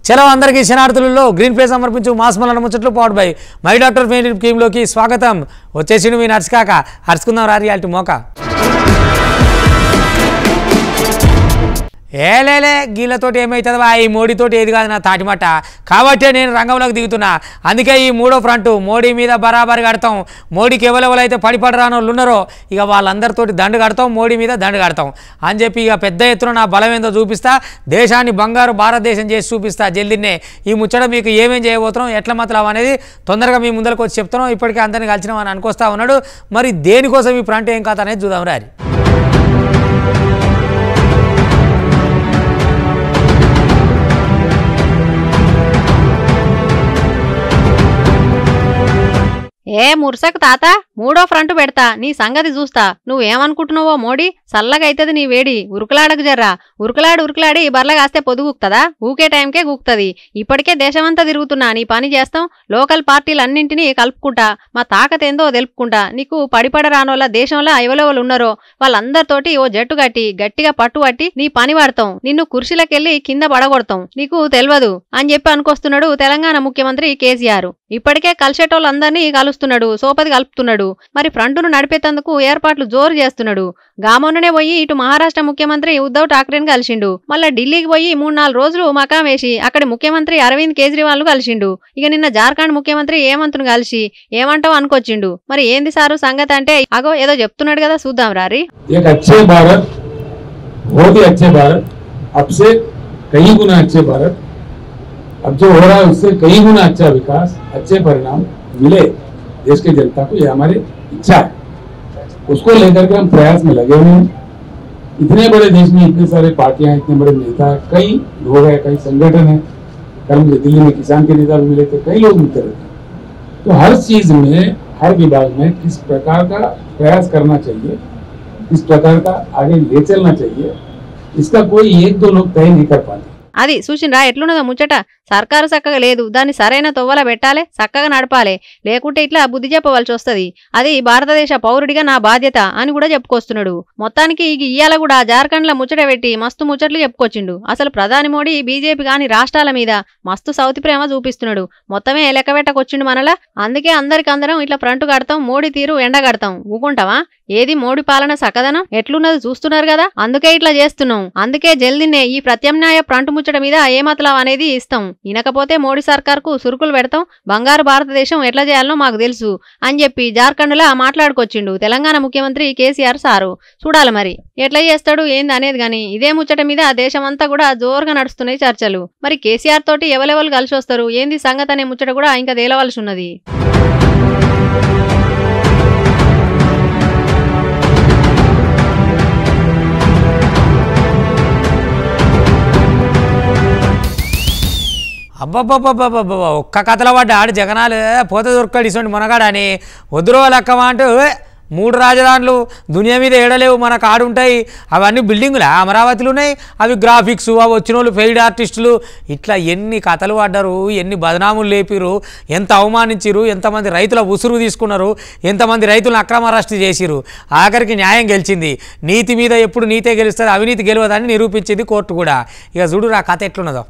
చలో అందరికీ శనార్థులలో గ్రీన్ ప్లేస్ సమర్పించు మాస్ మలన ముచ్చట్లు పవర్డ్ బై మై డాక్టర్ ఫెయిల్ టీంలోకి స్వాగతం వచ్చేసిండు మీ నర్స్ కాక అరుచుకుందాం రా రియాలిటీ మోక ఏలేలే గీళ్ళతోటి ఏమవుతుందా ఈ మోడీతోటి ఏది కాదు నా తాటిమట్ట కాబట్టే నేను రంగంలోకి దిగుతున్నా అందుకే ఈ మూడో ఫ్రంట్ మోడీ మీద బరాబరి కడతాం మోడీకి ఎవరెవరైతే పడిపడి రాని వాళ్ళు ఉన్నారో ఇక వాళ్ళందరితోటి దండు కడతాం మోడీ మీద దండు కడతాం అని చెప్పి ఇక పెద్ద ఎత్తున నా బలం ఏందో చూపిస్తా దేశాన్ని బంగారు భారతదేశం చేసి చూపిస్తా జల్దిన్నే ఈ ముచ్చట మీకు ఏమేం చేయబోతున్నాం ఎట్లా మతలం అనేది తొందరగా మీ ముందరకు వచ్చి చెప్తున్నాం ఇప్పటికే అందరిని కలిసినాం అని అనుకొస్తా ఉన్నాడు మరి దేనికోసం ఈ ఫ్రంట్ ఏం కథ అనేది చూద్దాం రారి ఏ ముర్సక్ తాత మూడో ఫ్రంట్ పెడతా నీ సంగతి చూస్తా నువ్వేమనుకుంటున్నావో మోడీ చల్లగైతది నీ వేడి ఉరుకులాడకు జర్రా ఉరుకులాడి ఉరుకులాడి బర్ల కాస్తే పొదుగుక్తదా ఊకే టైంకే గూక్తది ఇప్పటికే దేశమంతా తిరుగుతున్నా నీ పని చేస్తాం లోకల్ పార్టీలన్నింటినీ కలుపుకుంటా మా తాకతేందో తెలుపుకుంటా నీకు పడిపడ రానోళ్ళ దేశంలో ఎవరెవరు ఉన్నారో వాళ్ళందరితోటి ఓ జట్టు కట్టి గట్టిగా పట్టు పట్టి నీ పని పడతాం నిన్ను కుర్చీలకెళ్ళి కింద పడగొడతాం నీకు తెలియదు అని చెప్పి అనుకొస్తున్నాడు తెలంగాణ ముఖ్యమంత్రి కేసీఆర్ ఇప్పటికే కలిసేటోళ్ళందరినీ కలుస్తున్నాడు సోపది కలుపుతున్నాడు మరి ఫ్రంట్ను నడిపేతందుకు ఏర్పాట్లు జోరు చేస్తున్నాడు గామొన్ననే పోయి ఇటు మహారాష్ట్ర ముఖ్యమంత్రి ఉద్ధవ్ ఠాక్రేని కలిసిండు మళ్ళా ఢిల్లీకి పోయి మూడు నాలుగు రోజులు మకాం వేసి అక్కడి ముఖ్యమంత్రి అరవింద్ కేజ్రీవాల్ కలిసిండు ఇక నిన్న జార్ఖండ్ ముఖ్యమంత్రి ఏమంతును కలిసి ఏమంటావు అనుకొచ్చిండు మరి ఏంది సారు సంగతి అంటే అగో ఏదో చెప్తున్నాడు కదా చూద్దాం రారి एक अच्छे भारत बहुत ही अच्छे भारत अब से कई गुना अच्छे भारत अब जो हो रहा है उससे कई गुना अच्छा विकास अच्छे परिणाम मिले देश की जनता को ये हमारी इच्छा है उसको लेकर के हम प्रयास में लगे हुए हैं इतने बड़े देश में इतने सारे पार्टियां इतने बड़े नेता हैं, कई लोग हैं कई संगठन हैं कल मुझे दिल्ली में किसान के नेता भी मिले थे कई लोग मिलते रहते हैं तो हर चीज में हर विभाग में किस प्रकार का प्रयास करना चाहिए किस प्रकार का आगे ले चलना चाहिए इसका कोई एक दो लोग तय नहीं कर पाते అది చూసిండ్రా ఎట్లున్నదో ముచ్చట సర్కారు చక్కగా లేదు దాన్ని సరైన తొవ్వల పెట్టాలి చక్కగా నడపాలి లేకుంటే ఇట్లా బుద్ధి చెప్పవలసి వస్తది అది భారతదేశ పౌరుడిగా నా బాధ్యత అని కూడా చెప్పుకొస్తున్నాడు మొత్తానికి ఈ ఇయ్యాల కూడా జార్ఖండ్ల ముచ్చట పెట్టి మస్తు ముచ్చట్లు చెప్పుకొచ్చిండు అసలు ప్రధాని మోడీ బీజేపీ కాని రాష్ట్రాల మీద మస్తు సౌతి ప్రేమ చూపిస్తున్నాడు మొత్తమే లెక్క పెట్టకొచ్చిండు మనలా అందుకే అందరికి అందరం ఇట్లా ఫ్రంట్ కడతాం మోడీ తీరు ఎండగడతాం ఊకుంటావా ఏది మోడీ పాలన సకదనం ఎట్లున్నది చూస్తున్నారు కదా అందుకే ఇట్లా చేస్తున్నాం అందుకే జల్దినే ఈ ప్రత్యామ్నాయ ఫ్రంట్ ముచ్చట మీద ఏమతలం అనేది ఇస్తాం ఇనకపోతే మోడీ సర్కార్కు సురుకులు పెడతాం బంగారు భారతదేశం ఎట్లా చేయాలనో మాకు తెలుసు అని చెప్పి జార్ఖండ్లా మాట్లాడుకొచ్చిండు తెలంగాణ ముఖ్యమంత్రి కేసీఆర్ సారు చూడాలి మరి ఎట్లా చేస్తాడు ఏంది అనేది గాని ఇదే ముచ్చట మీద దేశమంతా కూడా జోరుగా నడుస్తున్నాయి చర్చలు మరి కేసీఆర్ తోటి ఎవరెవరు కలిసి వస్తారు ఏంది సంగతి అనే ముచ్చట కూడా ఇంకా తేలవలసి ఉన్నది అబ్బబ్బబ్బబ్బబ్బబ్బ ఒక్క కథల పడ్డ ఆడు జగనాలు పోత దొరకడు ఇసండి మునగాడని వద్దురో లెక్కమా అంటూ ఏ, మూడు రాజధానులు దునియా మీద ఏడలేవు మన కాడు ఉంటాయి అవన్నీ బిల్డింగులా అమరావతిలో ఉన్నాయి అవి గ్రాఫిక్స్ అవి వచ్చిన వాళ్ళు పెయిడ్ ఆర్టిస్టులు ఇట్లా ఎన్ని కథలు పడ్డారు ఎన్ని బదనాములు లేపిరు ఎంత అవమానించిరు ఎంతమంది రైతుల ఉసురు తీసుకున్నారు ఎంతమంది రైతులను అక్రమ అరెస్ట్ చేసిరు ఆఖరికి న్యాయం గెలిచింది నీతి మీద ఎప్పుడు నీతే గెలుస్తుంది అవినీతి గెలవదని నిరూపించింది కోర్టు కూడా ఇక చూడు ఆ కథ ఎట్లున్నదో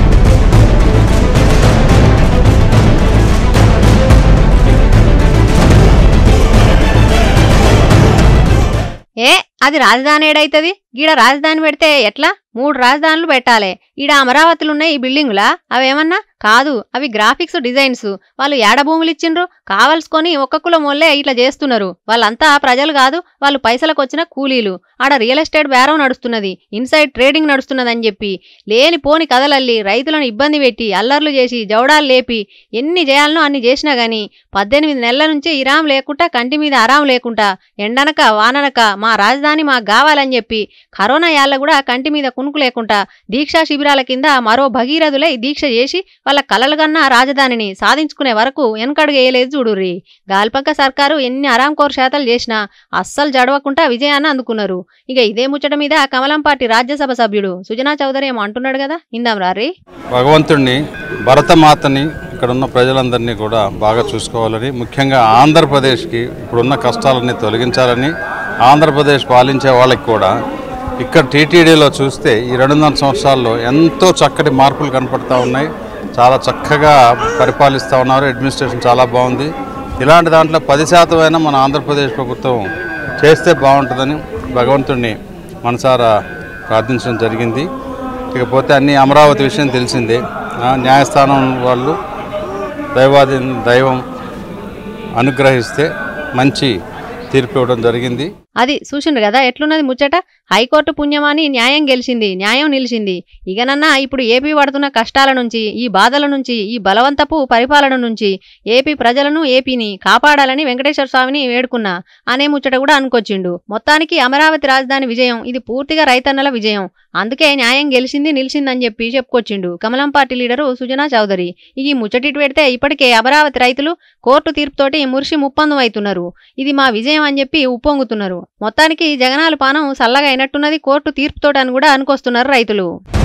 ఏ అది రాజధాని ఏడైతది గీడ రాజధాని పెడితే ఎట్లా మూడు రాజధానులు పెట్టాలి ఈడ అమరావతిలున్నాయి ఈ బిల్డింగులా అవేమన్నా కాదు అవి గ్రాఫిక్స్ డిజైన్స్ వాళ్ళు ఏడ భూములు ఇచ్చిండ్రు కావలసుకొని ఒక్కొక్కల మొల్లే ఇట్లా చేస్తున్నారు వాళ్ళంతా ప్రజలు కాదు వాళ్ళు పైసలకు వచ్చిన కూలీలు ఆడ రియల్ ఎస్టేట్ బేరం నడుస్తున్నది ఇన్సైడ్ ట్రేడింగ్ నడుస్తున్నదని చెప్పి లేని పోని కథలల్లి రైతులను ఇబ్బంది పెట్టి అల్లర్లు చేసి జవడాలు లేపి ఎన్ని చేయాలనో అన్ని చేసినా గాని పద్దెనిమిది నెలల నుంచి ఇరాం లేకుండా కంటి మీద ఆరాం లేకుండా ఎండనక వాననక మా రాజధాని మాకు కావాలని చెప్పి కరోనా యాళ్ళ కూడా కంటి మీద కునుకు లేకుండా దీక్షా శిబిరాల కింద మరో భగీరథులై దీక్ష చేసి వాళ్ళ కలలుగన్న రాజధానిని సాధించుకునే వరకు వెనకడుగు వేయలేదు చూడుర్రి గాల్పంక సర్కారు ఎన్ని అరాంకోర్ శాతలు చేసినా అస్సలు జడవకుండా విజయాన్ని అందుకున్నారు ఇక ఇదే ముచ్చట మీద కమలం పార్టీ రాజ్యసభ సభ్యుడు సుజనా చౌదరి ఏమో అంటున్నాడు కదా ఇందాం రారి భగవంతుణ్ణి భరతమాతని ఇక్కడ ఉన్న ప్రజలందరినీ కూడా బాగా చూసుకోవాలని ముఖ్యంగా ఆంధ్రప్రదేశ్కి ఇప్పుడున్న కష్టాలన్నీ తొలగించాలని ఆంధ్రప్రదేశ్ పాలించే వాళ్ళకి కూడా ఇక్కడ టీటీడీలో చూస్తే ఈ రెండున్నర సంవత్సరాల్లో ఎంతో చక్కటి మార్పులు కనపడతా ఉన్నాయి చాలా చక్కగా పరిపాలిస్తూ ఉన్నారు అడ్మినిస్ట్రేషన్ చాలా బాగుంది ఇలాంటి దాంట్లో పది శాతం అయినా మన ఆంధ్రప్రదేశ్ ప్రభుత్వం చేస్తే బాగుంటుందని భగవంతుడిని మనసారా ప్రార్థించడం జరిగింది ఇకపోతే అన్ని అమరావతి విషయం తెలిసిందే ఆ, న్యాయస్థానం వాళ్ళు దైవాది దైవం అనుగ్రహిస్తే మంచి తీర్పు ఇవ్వడం జరిగింది అది చూసిండ్రు కదా ఎట్లున్నది ముచ్చట హైకోర్టు పుణ్యమాని న్యాయం గెలిచింది న్యాయం నిలిచింది ఇకనన్నా ఇప్పుడు ఏపీ పడుతున్న కష్టాల నుంచి ఈ బాధల నుంచి ఈ బలవంతపు పరిపాలన నుంచి ఏపీ ప్రజలను ఏపీని కాపాడాలని వెంకటేశ్వర స్వామిని వేడుకున్నా అనే ముచ్చట కూడా అనుకొచ్చిండు మొత్తానికి అమరావతి రాజధాని విజయం ఇది పూర్తిగా రైతన్నల విజయం అందుకే న్యాయం గెలిచింది నిలిచిందని చెప్పి చెప్పుకొచ్చిండు కమలం పార్టీ లీడరు సుజనా చౌదరి ఈ ముచ్చటిటి పెడితే ఇప్పటికే అమరావతి రైతులు కోర్టు తీర్పుతోటి మురిసి ముప్పందం అవుతున్నారు ఇది మా విజయం అని చెప్పి ఉప్పొంగుతున్నారు మొత్తానికి జగనాల పానం సల్లగా అయినట్టున్నది కోర్టు తీర్పుతోటి అని కూడా అనుకొస్తున్నారు రైతులు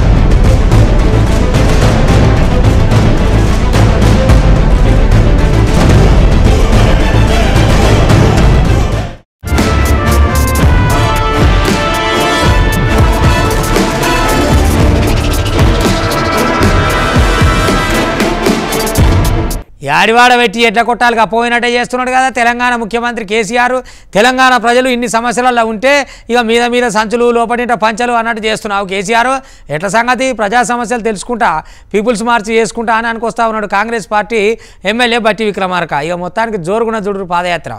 యాడివాడ పెట్టి ఎట్ల కొట్టాలిగా పోయినట్టే చేస్తున్నాడు కదా తెలంగాణ ముఖ్యమంత్రి కేసీఆర్ తెలంగాణ ప్రజలు ఇన్ని సమస్యలలో ఉంటే ఇక మీద మీద సంచులు లోపడింట పంచలు అన్నట్టు చేస్తున్నావు కేసీఆర్ ఎట్ల సంగతి ప్రజా సమస్యలు తెలుసుకుంటా పీపుల్స్ మార్చ్ చేసుకుంటా అని అనుకొస్తా ఉన్నాడు కాంగ్రెస్ పార్టీ ఎమ్మెల్యే బట్టి విక్రమార్క ఇక మొత్తానికి జోరుగున జుడురు పాదయాత్ర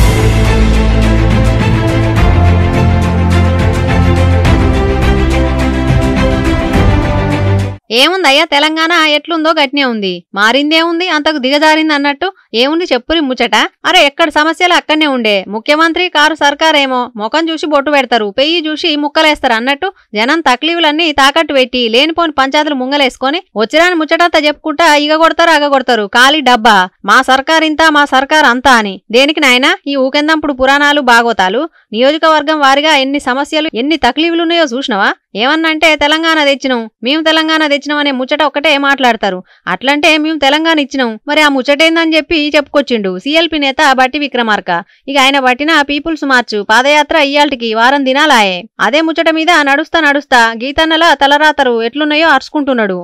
ఏముందయ్యా తెలంగాణ ఎట్లుందో గట్నే ఉంది మారిందేముంది అంతకు దిగజారింది అన్నట్టు ఏముంది చెప్పురి ముచ్చట అరే ఎక్కడ సమస్యలు అక్కడనే ఉండే ముఖ్యమంత్రి కారు సర్కారేమో ముఖం చూసి బొట్టు పెడతారు పెయ్యి చూసి ముక్కలేస్తారు అన్నట్టు జనం తక్లీవులన్నీ తాకట్టు పెట్టి లేనిపోని పంచాయతీలు ముంగలేసుకొని వచ్చిరాని ముచ్చటంతా చెప్పుకుంటా ఇగ కొడతారు అగ కొడతారు ఖాళీ డబ్బా మా సర్కార్ ఇంత మా సర్కార్ అంతా అని దేనికి నాయనా ఈ ఊకెందంపుడు పురాణాలు బాగోతాలు నియోజకవర్గం వారిగా ఎన్ని సమస్యలు ఎన్ని తక్లీవులున్నాయో చూసినవా ఏమన్నంటే తెలంగాణ తెచ్చినాం మేము తెలంగాణ తెచ్చినాం అనే ముచ్చట ఒక్కటే మాట్లాడతారు అట్లంటే మేము తెలంగాణ ఇచ్చినాం మరి ఆ ముచ్చటేందని చెప్పి చెప్పుకొచ్చిండు సిఎల్పి నేత బట్టి విక్రమార్క ఇక ఆయన బట్టిన పీపుల్స్ మార్చు పాదయాత్ర ఇయ్యాల్టికి వారం దినాలాయే అదే ముచ్చట మీద నడుస్తా నడుస్తా గీతన్నల తలరాతరు ఎట్లున్నాయో అరుచుకుంటున్నాడు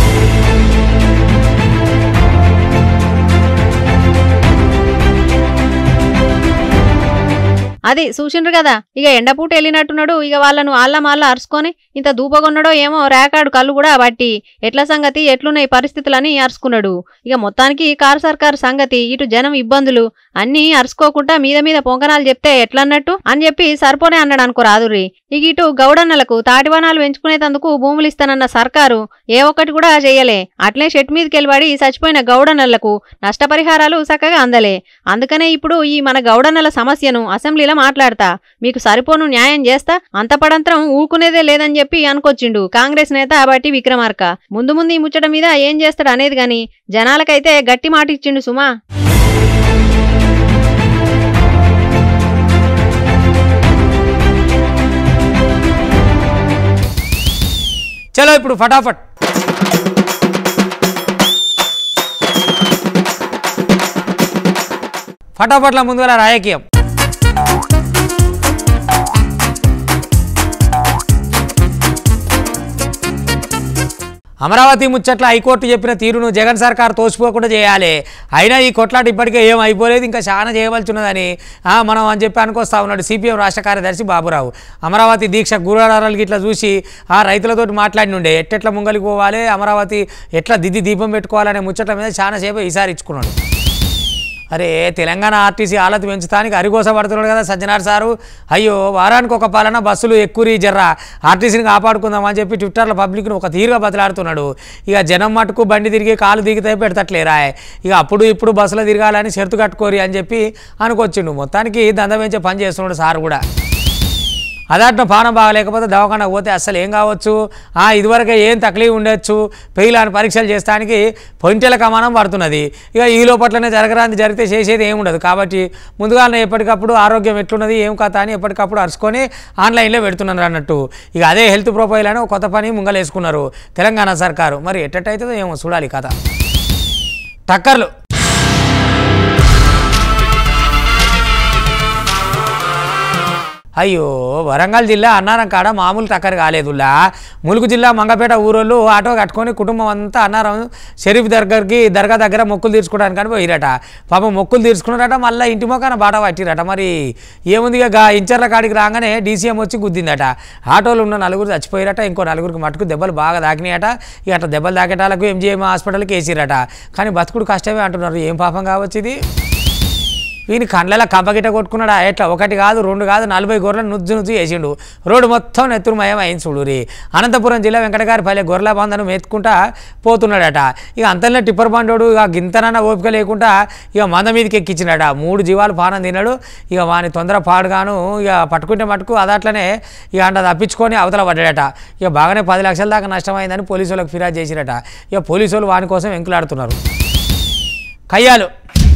అది చూసిండ్రు కదా ఇక ఎండపూట వెళ్ళినట్టున్నాడు ఇక వాళ్ళను ఆళ్ళ మాళ్ళ అరుచుకొని ఇంత దూపగొన్నాడో ఏమో రేకాడు కళ్ళు కూడా బట్టి ఎట్ల సంగతి ఎట్లున్నాయి పరిస్థితులని అరుచుకున్నాడు ఇక మొత్తానికి కారు సర్కారు సంగతి ఇటు జనం ఇబ్బందులు అన్నీ అరుచుకోకుండా మీద మీద పొంగనాలు చెప్తే ఎట్లన్నట్టు అని చెప్పి సరిపోనే అన్నాడు అనుకో రాదురి ఇక ఇటు గౌడన్నలకు తాటివనాలు పెంచుకునేందుకు భూములు ఇస్తానన్న సర్కారు ఏ ఒక్కటి కూడా చేయలే అట్లే షెట్ మీదకి వెళ్ళబడి చచ్చిపోయిన గౌడన్నలకు నష్టపరిహారాలు చక్కగా అందలే అందుకనే ఇప్పుడు ఈ మన గౌడన్నల సమస్యను అసెంబ్లీలో మాట్లాడతా మీకు సరిపోను న్యాయం చేస్తా అంత పడంతరం ఊరుకునేదే లేదని చెప్పి అనుకొచ్చిండు కాంగ్రెస్ నేత బట్టి విక్రమార్క ముందు ముందు ఈ ముచ్చట మీద ఏం చేస్తాడు అనేది గాని జనాలకైతే గట్టి మాట ఇచ్చిండు సుమా చలో ఇప్పుడు ఫటాఫట్ ఫటాఫట్ల ముందుగా రాజకీయం అమరావతి ముచ్చట్ల హైకోర్టు చెప్పిన తీరును జగన్ సర్కార్ తోసిపోకుండా చేయాలి అయినా ఈ కొట్లాట ఇప్పటికే ఏం అయిపోలేదు ఇంకా చాలా చేయవలసి ఉన్నదని ఆ, మనం అని చెప్పి అనుకొస్తా ఉన్నాడు సిపిఎం రాష్ట్ర కార్యదర్శి బాబురావు అమరావతి దీక్ష గురారాలకి ఇట్లా చూసి ఆ రైతులతోటి మాట్లాడి ఉండే ఎట్టెట్లా ముంగలికి పోవాలి అమరావతి ఎట్లా దిద్ది దీపం పెట్టుకోవాలనే ముచ్చట్ల మీద చాలా సేపు ఈసారి ఇచ్చుకున్నాడు అరే తెలంగాణ ఆర్టీసీ ఆలతి పెంచుతానికి అరిగోస పడుతున్నాడు కదా సజ్జనార్ సారు అయ్యో వారానికి ఒక పాలన బస్సులు ఎక్కురి జర్రా ఆర్టీసీని కాపాడుకుందామని చెప్పి ట్విట్టర్లో పబ్లిక్ను ఒక తీరుగా బతలాడుతున్నాడు ఇక జనం మటుకు బండి తిరిగి కాలు దిగితే పెడతట్లేరా ఇక అప్పుడు ఇప్పుడు బస్సులో తిరగాలని షరతు కట్టుకోరి అని చెప్పి అనుకొచ్చిండు మొత్తానికి దంద పెంచే పని చేస్తున్నాడు సార్ కూడా అదాట్లో పానం బాగలేకపోతే దవాఖానకు పోతే అస్సలు ఏం కావచ్చు ఆ ఇదివరకే ఏం తక్లీఫ్ ఉండొచ్చు పెయిలాని పరీక్షలు చేస్తానికి పొంటెల కమానం పడుతున్నది ఇక ఈ లోపట్లనే జరగరాంది జరిగితే చేసేది ఏమి ఉండదు కాబట్టి ముందుగానే ఎప్పటికప్పుడు ఆరోగ్యం ఎట్లున్నది ఏం కథ అని ఎప్పటికప్పుడు అరుచుకొని ఆన్లైన్లో పెడుతున్నారు అన్నట్టు ఇక అదే హెల్త్ ప్రొఫైల్ అని ఒక కొత్త పని ముంగలేసుకున్నారు తెలంగాణ సర్కారు మరి ఎట్టయితుందో ఏమో చూడాలి కథ టక్కర్లు అయ్యో వరంగల్ జిల్లా అన్నారం కాడ మామూలు టక్కర్ కాలేదులా ములుగు జిల్లా మంగపేట ఊరోళ్ళు ఆటో కట్టుకొని కుటుంబం అంతా అన్నారం షరీఫ్ దగ్గరికి దర్గా దగ్గర మొక్కులు తీర్చుకోవడానికి అని పోయిరట పాపం మొక్కులు తీర్చుకున్నారట మళ్ళీ ఇంటి మొక్కన బాట పట్టిరట మరి ఏముంది ఇక ఇంచర్ల కాడికి రాగానే డీసీఎం వచ్చి గుద్దిందట ఆటోలో ఉన్న నలుగురు చచ్చిపోయారట ఇంకో నలుగురికి మటుకు దెబ్బలు బాగా తాకినాయట ఇక అట్లా దెబ్బలు తాకేటాలకు ఎంజీఎం హాస్పిటల్కి వేసిరట కానీ బతుకుడు కష్టమే అంటున్నారు ఏం పాపం కావచ్చు ఇది వీని కండ్ల కంపగిట కొట్టుకున్నాడా ఎట్లా ఒకటి కాదు రెండు కాదు నలభై గొర్రెలు నుజ్జు నుజ్జు వేసిండు రోడ్డు మొత్తం నెత్తురుమయం అయింది చూడురి అనంతపురం జిల్లా వెంకటగారిపల్లె గొర్రెల బంధను మెత్తుకుంటా పోతున్నాడట ఇక అంతలో టిప్పర్ బండోడు ఇక గింతనన్న ఓపిక లేకుండా ఇక మంద మీదకి ఎక్కించినాడ మూడు జీవాలు పానం తిన్నాడు ఇక వాని తొందర పాడుగాను ఇక పట్టుకుంటే మటుకు అదట్లనే ఇక అంట తప్పించుకొని అవతల పడ్డాడట ఇక బాగానే పది లక్షల దాకా నష్టమైందని పోలీసు వాళ్ళకి ఫిర్యాదు చేసిరట ఇక పోలీసు వాళ్ళు వాని కోసం వెంకులాడుతున్నారు కయ్యాలు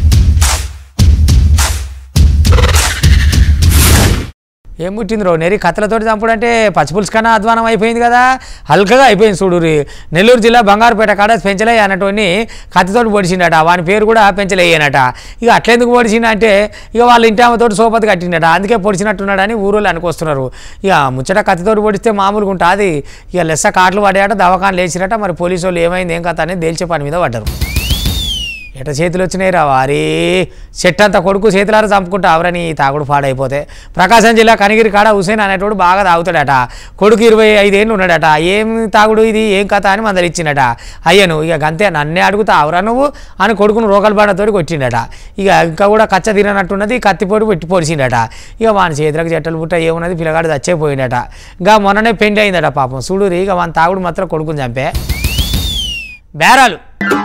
ఏం పుట్టింది రో నెరి కత్తలతోటి చంపుడు అంటే పచ్చిపులుసు కన్నా అధ్వానం అయిపోయింది కదా హల్కగా అయిపోయింది చూడురి నెల్లూరు జిల్లా బంగారుపేట కాడ పెంచలయ్య అన్నటువంటి కత్తితోటి పొడిచిండట వాని పేరు కూడా పెంచలేయనట ఇక అట్లెందుకు పొడిచిండ అంటే ఇక వాళ్ళ ఇంటి ఆమెతోటి సోపతి కట్టిండట అందుకే పొడిచినట్టున్నాడని ఊరోళ్ళు అనుకొస్తున్నారు ఇక ముచ్చట కత్తితోటి పొడిస్తే మామూలుగా ఉంటుంది ఇక లెస్స కాట్లు పడ్డాయట దవాఖాన లేచిరట మరి పోలీసు వాళ్ళు ఏమైంది ఏం కథ అనేది తేల్చే పని మీద పడ్డారు ఎట చేతులు వచ్చినాయి రా వారి చెట్టు అంతా కొడుకు చేతులారా చంపుకుంటా అవరని తాగుడు పాడైపోతే ప్రకాశం జిల్లా కనిగిరి కాడ హుసేన్ అనేటోడు బాగా తాగుతాడట కొడుకు ఇరవై ఐదేళ్ళు ఉన్నాడట ఏం తాగుడు ఇది ఏం కథ అని మందలు ఇచ్చిండట అయ్యను ఇక గంతే నన్నే అడుగుతా అవరా నువ్వు అని కొడుకును రోకల్ బాడతోటి కొట్టిండట ఇక ఇంకా కూడా కచ్చ తిననట్టున్నది కత్తిపోటు పెట్టి పొడిచిండట ఇక వాని చేతులకు చెట్టలు పుట్ట ఏమున్నది పిల్లగాడు చచ్చిపోయిండట ఇంకా మొన్ననే పెండి అయిందట పాపం చూడు ఇక వాని తాగుడు మాత్రం కొడుకుని చంపే బేరాలు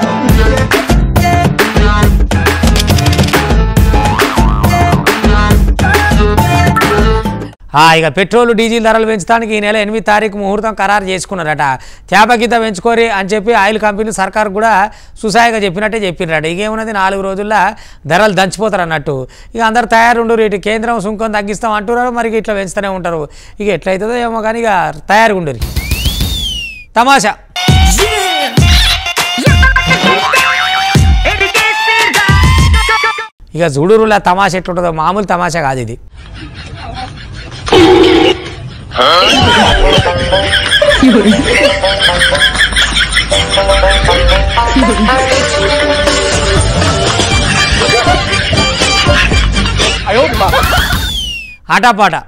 ఆ, ఇక పెట్రోల్ డీజిల్ ధరలు పెంచడానికి ఈ నెల ఎనిమిది తారీఖు ముహూర్తం ఖరారు చేసుకున్నారట తేపగీత పెంచుకోరి అని చెప్పి ఆయిల్ కంపెనీ సర్కార్ కూడా సుసాయిగా చెప్పినట్టే చెప్పినారట ఇకేమున్నది నాలుగు రోజుల్లో ధరలు దంచిపోతారు అన్నట్టు ఇక అందరు తయారుండరు ఇటు కేంద్రం సుంకం తగ్గిస్తాం అంటున్నారు మరి ఇట్లా పెంచుతూనే ఉంటారు ఇక ఎట్లయితుందో ఏమో కానీ ఇక తయారుగా ఉండరు తమాషా ఇక జుడూరులా తమాషా ఎట్లుంటుందో మామూలు తమాషా కాదు ఇది ఆటపాట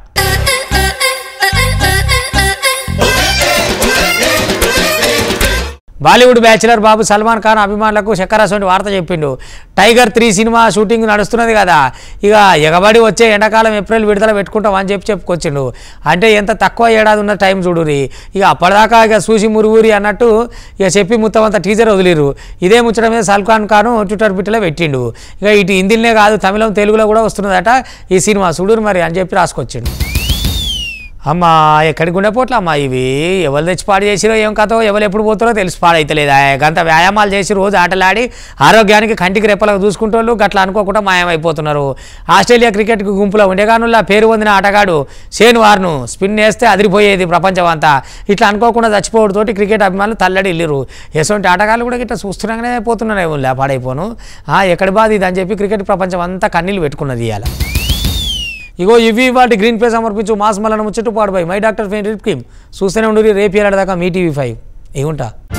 బాలీవుడ్ బ్యాచిలర్ బాబు సల్మాన్ ఖాన్ అభిమానులకు చక్కరాసోటి వార్త చెప్పిండు టైగర్ త్రీ సినిమా షూటింగ్ నడుస్తున్నది కదా ఇక ఎగబడి వచ్చే ఎండాకాలం ఏప్రిల్ విడుదల పెట్టుకుంటాం అని చెప్పి చెప్పుకొచ్చిండు అంటే ఎంత తక్కువ ఏడాది ఉన్న టైం చూడురి ఇక అప్పటిదాకా ఇక చూసి మురుగురి అన్నట్టు ఇక చెప్పి మొత్తం అంతా టీజర్ వదిలిరు ఇదే ముచ్చట మీద సల్మాన్ ఖాన్ ట్విట్టర్ బిట్టలో పెట్టిండు ఇక ఇటు హిందీలోనే కాదు తమిళం తెలుగులో కూడా వస్తున్నదట ఈ సినిమా చూడురు మరి అని చెప్పి రాసుకొచ్చిండు అమ్మా ఎక్కడికి ఉండపోట్ల అమ్మా ఇవి ఎవరు తెచ్చి పాడు చేసిరో ఏం కథో ఎవరు ఎప్పుడు పోతారో తెలిసి పాడైతలేదా గంత వ్యాయామాలు చేసి రోజు ఆటలాడి ఆరోగ్యానికి కంటికి రెప్పలకు చూసుకుంటోళ్ళు గట్లా అనుకోకుండా మాయమైపోతున్నారు ఆస్ట్రేలియా క్రికెట్కి గుంపులో ఉండేగానుల్లా పేరు పొందిన ఆటగాడు షేన్ వార్ను స్పిన్ వేస్తే అదిరిపోయేది ప్రపంచం అంతా ఇట్లా అనుకోకుండా చచ్చిపోవడంతోటి క్రికెట్ అభిమానులు తల్లడి ఇల్లిరు ఎటువంటి ఆటగాళ్ళు కూడా ఇట్లా చూస్తున్నాగానే పోతున్నారేమో పాడైపోను ఆ, ఎక్కడి బాధ ఇది అని చెప్పి క్రికెట్ ప్రపంచం అంతా కన్నీళ్ళు పెట్టుకున్నది ఇవాళ ఇగో ఇవి వాటి గ్రీన్ పేజ్ సమర్పించు మాస్ మల్లన ముచ్చట్టు పాడుపై మై డాక్టర్ ఫెయిన్ రిప్ కిమ్ చూస్తూనే ఉండు రేపు ఏడాది దాకా మీ టీవీ ఫైవ్ ఇగుంటా